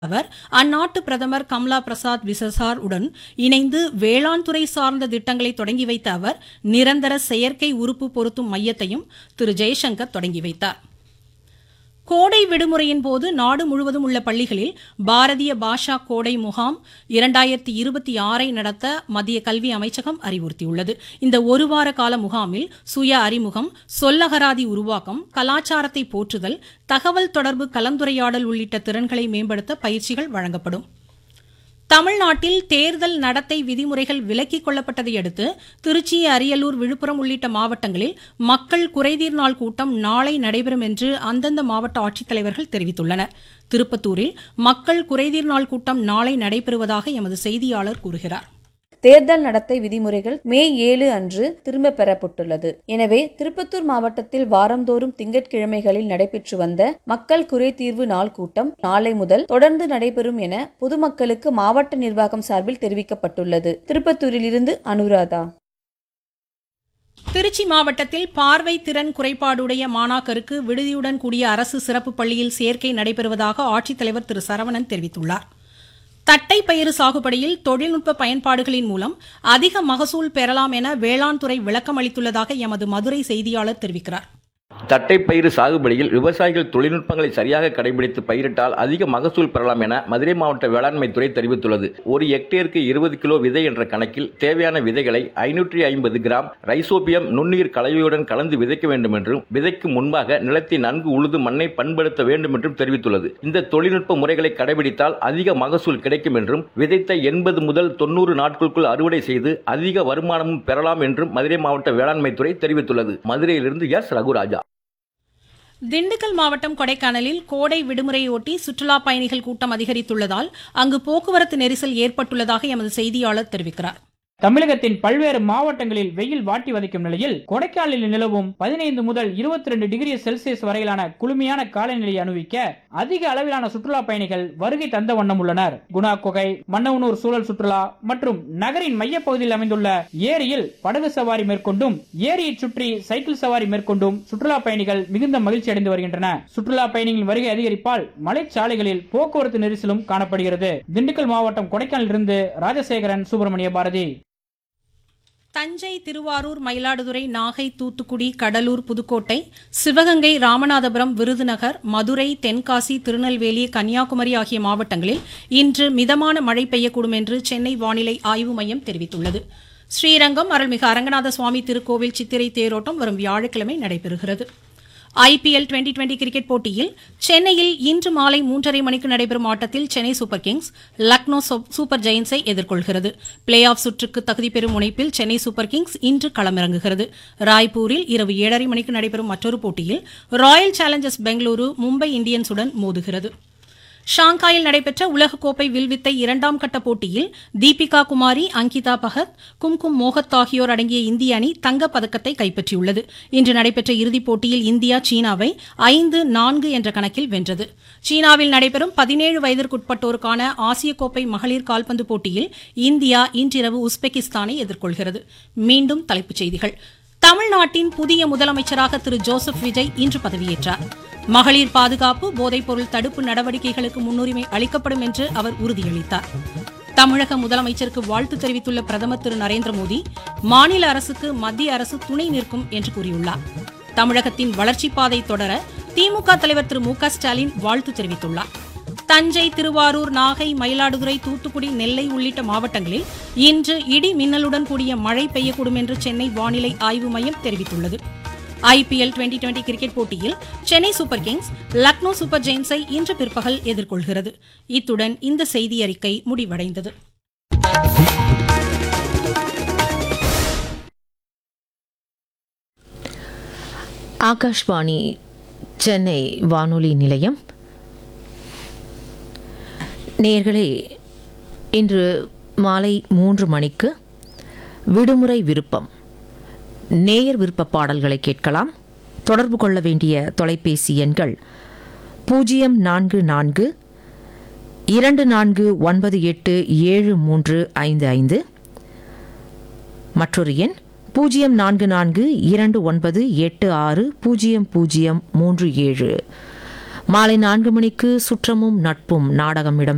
அவர் அந்நாட்டு பிரதமர் கம்லா பிரசாத் விசசார் உடன் இணைந்து வேளாண் துறை சார்ந்த திட்டங்களை தொடங்கி வைத்த அவர் நிரந்தர செயற்கை உறுப்பு பொருத்தும் மையத்தையும் திரு ஜெய்சங்கர் தொடங்கி வைத்தார் கோடை விடுமுறையின் போது நாடு முழுவதும் உள்ள பள்ளிகளில் பாரதிய பாஷா கோடை முகாம் இரண்டாயிரத்தி இருபத்தி ஆறை நடத்த மத்திய கல்வி அமைச்சகம் அறிவுறுத்தியுள்ளது இந்த ஒரு வார கால முகாமில் சுய அறிமுகம் சொல்லகராதி உருவாக்கம் கலாச்சாரத்தை போற்றுதல் தகவல் தொடர்பு கலந்துரையாடல் உள்ளிட்ட திறன்களை மேம்படுத்த பயிற்சிகள் வழங்கப்படும் தமிழ்நாட்டில் தேர்தல் நடத்தை விதிமுறைகள் விலக்கிக் கொள்ளப்பட்டதை அடுத்து திருச்சி அரியலூர் விழுப்புரம் உள்ளிட்ட மாவட்டங்களில் மக்கள் குறைதீர் நாள் கூட்டம் நாளை நடைபெறும் என்று அந்தந்த மாவட்ட ஆட்சித்தலைவர்கள் தெரிவித்துள்ளனர் திருப்பத்தூரில் மக்கள் குறைதீர் நாள் கூட்டம் நாளை நடைபெறுவதாக எமது செய்தியாளர் கூறுகிறார் தேர்தல் நடத்தை விதிமுறைகள் மே ஏழு அன்று திரும்ப பெறப்பட்டுள்ளது எனவே திருப்பத்தூர் மாவட்டத்தில் வாரந்தோறும் திங்கட்கிழமைகளில் நடைபெற்று வந்த மக்கள் குறைதீர்வு நாள் கூட்டம் நாளை முதல் தொடர்ந்து நடைபெறும் என பொதுமக்களுக்கு மாவட்ட நிர்வாகம் சார்பில் தெரிவிக்கப்பட்டுள்ளது திருப்பத்தூரிலிருந்து அனுராதா திருச்சி மாவட்டத்தில் பார்வை திறன் குறைபாடுடைய மாணாக்கருக்கு விடுதியுடன் கூடிய அரசு சிறப்பு பள்ளியில் சேர்க்கை நடைபெறுவதாக ஆட்சித்தலைவர் திரு சரவணன் தெரிவித்துள்ளார் தட்டை பயிறு சாகுபடியில் தொழில்நுட்ப பயன்பாடுகளின் மூலம் அதிக மகசூல் பெறலாம் என வேளாண் துறை விளக்கம் அளித்துள்ளதாக எமது மதுரை செய்தியாளர் தெரிவிக்கிறார் தட்டைப்பயிறு சாகுபடியில் விவசாயிகள் தொழில்நுட்பங்களை சரியாக கடைபிடித்து பயிரிட்டால் அதிக மகசூல் பெறலாம் என மதுரை மாவட்ட வேளாண்மை துறை தெரிவித்துள்ளது ஒரு ஹெக்டேருக்கு இருபது கிலோ விதை என்ற கணக்கில் தேவையான விதைகளை ஐநூற்றி ஐம்பது கிராம் ரைசோபியம் நுண்ணுயிர் கலவையுடன் கலந்து விதைக்க வேண்டும் என்றும் விதைக்கு முன்பாக நிலத்தை நன்கு உழுது மண்ணை பண்படுத்த வேண்டும் என்றும் தெரிவித்துள்ளது இந்த தொழில்நுட்ப முறைகளை கடைபிடித்தால் அதிக மகசூல் கிடைக்கும் என்றும் விதைத்த எண்பது முதல் தொண்ணூறு நாட்களுக்குள் அறுவடை செய்து அதிக வருமானமும் பெறலாம் என்றும் மதுரை மாவட்ட வேளாண்மை துறை தெரிவித்துள்ளது மதுரையிலிருந்து எஸ் ரகுராஜா திண்டுக்கல் மாவட்டம் கொடைக்கானலில் கோடை விடுமுறையொட்டி சுற்றுலா பயணிகள் கூட்டம் அதிகரித்துள்ளதால் அங்கு போக்குவரத்து நெரிசல் ஏற்பட்டுள்ளதாக எமது செய்தியாளர் தெரிவிக்கிறார் தமிழகத்தின் பல்வேறு மாவட்டங்களில் வெயில் வாட்டி வதைக்கும் நிலையில் கொடைக்கானலில் நிலவும் பதினைந்து முதல் இருபத்தி ரெண்டு டிகிரி செல்சியஸ் வரையிலான குளுமையான காலநிலையை அனுபவிக்க அதிக அளவிலான சுற்றுலா பயணிகள் வருகை தந்த வண்ணம் உள்ளனர் குணா குகை மன்னவனூர் சூழல் சுற்றுலா மற்றும் நகரின் மையப்பகுதியில் அமைந்துள்ள ஏரியில் படகு சவாரி மேற்கொண்டும் ஏரியை சுற்றி சைக்கிள் சவாரி மேற்கொண்டும் சுற்றுலா பயணிகள் மிகுந்த மகிழ்ச்சி அடைந்து வருகின்றன சுற்றுலா பயணிகளின் வருகை அதிகரிப்பால் மலைச்சாலைகளில் போக்குவரத்து நெரிசலும் காணப்படுகிறது திண்டுக்கல் மாவட்டம் கொடைக்கானலிலிருந்து ராஜசேகரன் சுப்பிரமணிய பாரதி தஞ்சை திருவாரூர் மயிலாடுதுறை நாகை தூத்துக்குடி கடலூர் புதுக்கோட்டை சிவகங்கை ராமநாதபுரம் விருதுநகர் மதுரை தென்காசி திருநெல்வேலி கன்னியாகுமரி ஆகிய மாவட்டங்களில் இன்று மிதமான மழை பெய்யக்கூடும் என்று சென்னை வானிலை ஆய்வு மையம் தெரிவித்துள்ளது ஸ்ரீரங்கம் அருள்மிகு அரங்கநாத சுவாமி திருக்கோவில் சித்திரை தேரோட்டம் வரும் வியாழக்கிழமை நடைபெறுகிறது ஐபிஎல் டுவெண்டி டுவெண்டி கிரிக்கெட் போட்டியில் சென்னையில் இன்று மாலை மூன்றரை மணிக்கு நடைபெறும் ஆட்டத்தில் Chennai super kings Lucknow super ஜெயின்ஸை எதிர்கொள்கிறது பிளே ஆஃப் சுற்றுக்கு தகுதி பெறும் முனைப்பில் சென்னை சூப்பர் கிங்ஸ் இன்று களமிறங்குகிறது ராய்ப்பூரில் இரவு ஏழரை மணிக்கு நடைபெறும் மற்றொரு போட்டியில் ராயல் சேலஞ்சர்ஸ் பெங்களூரு மும்பை இந்தியன்ஸுடன் மோதுகிறது ஷாங்காயில் நடைபெற்ற உலகக்கோப்பை வில்வித்தை இரண்டாம் கட்ட போட்டியில் தீபிகா குமாரி அங்கிதா பகத் கும்கும் மோகத் ஆகியோர் அடங்கிய இந்திய அணி தங்கப் பதக்கத்தை கைப்பற்றியுள்ளது இன்று நடைபெற்ற இறுதிப் போட்டியில் இந்தியா சீனாவை ஐந்து நான்கு என்ற கணக்கில் வென்றது சீனாவில் நடைபெறும் பதினேழு வயதிற்குட்பட்டோருக்கான ஆசிய கோப்பை மகளிர் கால்பந்து போட்டியில் இந்தியா இன்றிரவு உஸ்பெகிஸ்தானை எதிர்கொள்கிறது மீண்டும் தலைப்புச் செய்திகள் தமிழ்நாட்டின் புதிய முதலமைச்சராக திரு ஜோசப் விஜய் இன்று பதவியேற்றார் மகளிர் பாதுகாப்பு போதைப்பொருள் தடுப்பு நடவடிக்கைகளுக்கு முன்னுரிமை அளிக்கப்படும் என்று அவர் உறுதியளித்தார் தமிழக முதலமைச்சருக்கு வாழ்த்து தெரிவித்துள்ள பிரதமர் திரு நரேந்திர மோடி மாநில அரசுக்கு மத்திய அரசு துணை நிற்கும் என்று கூறியுள்ளார் தமிழகத்தின் வளர்ச்சிப் பாதை தொடர திமுக தலைவர் திரு மு க ஸ்டாலின் வாழ்த்து தெரிவித்துள்ளார் தஞ்சை திருவாரூர் நாகை மயிலாடுதுறை தூத்துக்குடி நெல்லை உள்ளிட்ட மாவட்டங்களில் இன்று இடி மின்னலுடன் கூடிய மழை பெய்யக்கூடும் என்று சென்னை வானிலை ஆய்வு மையம் தெரிவித்துள்ளது ஐபிஎல் டுவெண்டி டுவெண்டி கிரிக்கெட் போட்டியில் Chennai super kings Lucknow super ஜெயின்ஸை இன்று பிற்பகல் எதிர்கொள்கிறது இத்துடன் இந்த செய்தி அறிக்கை முடிவடைந்தது ஆகாஷ்வாணி சென்னை வானொலி நிலையம் நேர்களே இன்று மாலை மூன்று மணிக்கு விடுமுறை விருப்பம் நேயர் விருப்ப பாடல்களை கேட்கலாம் தொடர்பு கொள்ள வேண்டிய தொலைபேசி எண்கள் பூஜ்ஜியம் நான்கு நான்கு இரண்டு நான்கு ஒன்பது எட்டு ஏழு மூன்று ஐந்து ஐந்து மற்றொரு எண் பூஜ்ஜியம் நான்கு நான்கு இரண்டு ஒன்பது எட்டு ஆறு பூஜ்ஜியம் பூஜ்ஜியம் மூன்று ஏழு மாலை நான்கு மணிக்கு சுற்றமும் நட்பும் நாடகம் இடம்பெறும்